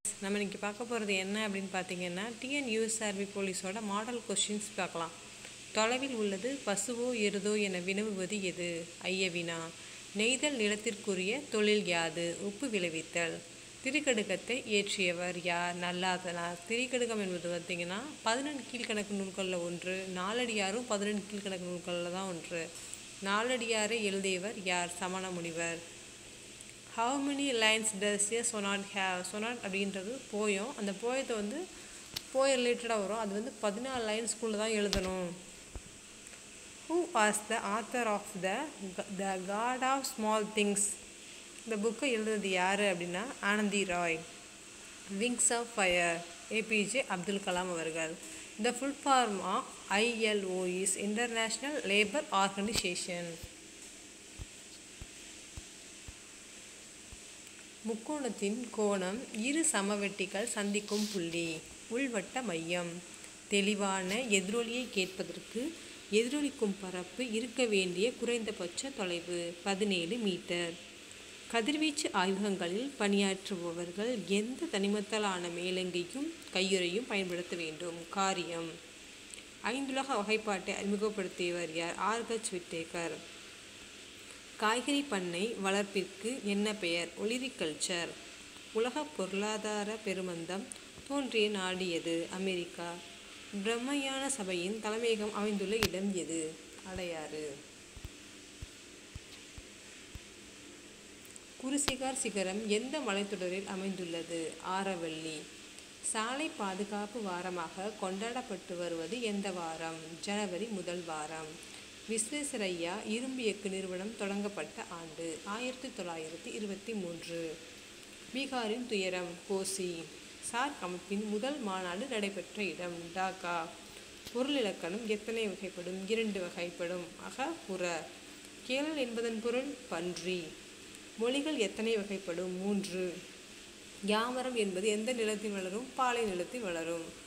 நம்ம இன்றைக்கி பார்க்க போகிறது என்ன அப்படின்னு பார்த்தீங்கன்னா டிஎன்யூஎஸ்ஆர்பி போலீஸோட மாடல் கொஸ்டின்ஸ் பார்க்கலாம் தொலைவில் உள்ளது பசுவோ எருதோ என வினவுவது எது ஐயவினா நெய்தல் நிலத்திற்குரிய தொழில் யாது உப்பு விளைவித்தல் திரிகடுகத்தை இயற்றியவர் யார் நல்லாதனார் திரிகடுகம் என்பது பார்த்திங்கன்னா பதினெண்டு கீழ்கணக்கு நூல்களில் ஒன்று நாலடியாரும் பதினெண்டு கீழ்கணக்கு நூல்களில் தான் ஒன்று நாலடியாரை எழுதியவர் யார் சமண முனிவர் how many lines does a sonnet have sonnet அப்படின்றது போயம் அந்த போயத்தை வந்து போயம் ரிலேட்டடாக வரும் அது வந்து பதினாலு லைன்ஸ்குள்ளே தான் எழுதணும் who was the author of the the God of Small Things இந்த புக்கை எழுதுனது யார் அப்படின்னா Arundhati Roy Wings of Fire APJ Abdul Kalam அவர்கள் the full form of ILO is international labour organisation முக்கோணத்தின் கோணம் இரு சமவெட்டிகள் சந்திக்கும் புள்ளி உள்வட்ட மையம் தெளிவான எதிரொலியை கேட்பதற்கு எதிரொலிக்கும் பரப்பு இருக்க வேண்டிய குறைந்தபட்ச தொலைவு பதினேழு மீட்டர் கதிர்வீச்சு ஆய்வகங்களில் பணியாற்றுபவர்கள் எந்த தனிமத்தலான மேலங்கையும் கையுறையும் பயன்படுத்த வேண்டும் காரியம் ஐந்துலக வகைப்பாட்டை அறிமுகப்படுத்தியவர் யார் ஆர்கச் விட்டேக்கர் காய்கறி பண்ணை வளர்ப்பிற்கு என்ன பெயர் ஒலிரிகல்ச்சர் உலக பொருளாதார பெருமந்தம் தோன்றிய நாடு எது அமெரிக்கா பிரம்மயான சபையின் தலைமையகம் அமைந்துள்ள இடம் எது அடையாறு குருசிகார் சிகரம் எந்த மலைத்தொடரில் அமைந்துள்ளது ஆரவல்லி சாலை பாதுகாப்பு வாரமாக கொண்டாடப்பட்டு வருவது எந்த வாரம் ஜனவரி முதல் வாரம் விஸ்வேஸ்வரையா இரும்பு இயக்கு நிறுவனம் தொடங்கப்பட்ட ஆண்டு ஆயிரத்தி தொள்ளாயிரத்தி இருபத்தி மூன்று பீகாரின் துயரம் கோசி சார்க் அமைப்பின் முதல் மாநாடு நடைபெற்ற இடம் டாக்கா பொருள் இலக்கணம் எத்தனை வகைப்படும் இரண்டு வகைப்படும் அக புற கேளல் என்பதன் பொருள் பன்றி மொழிகள் எத்தனை வகைப்படும் மூன்று யாமரம் என்பது எந்த நிலத்தில் வளரும் பாலை நிலத்தில் வளரும்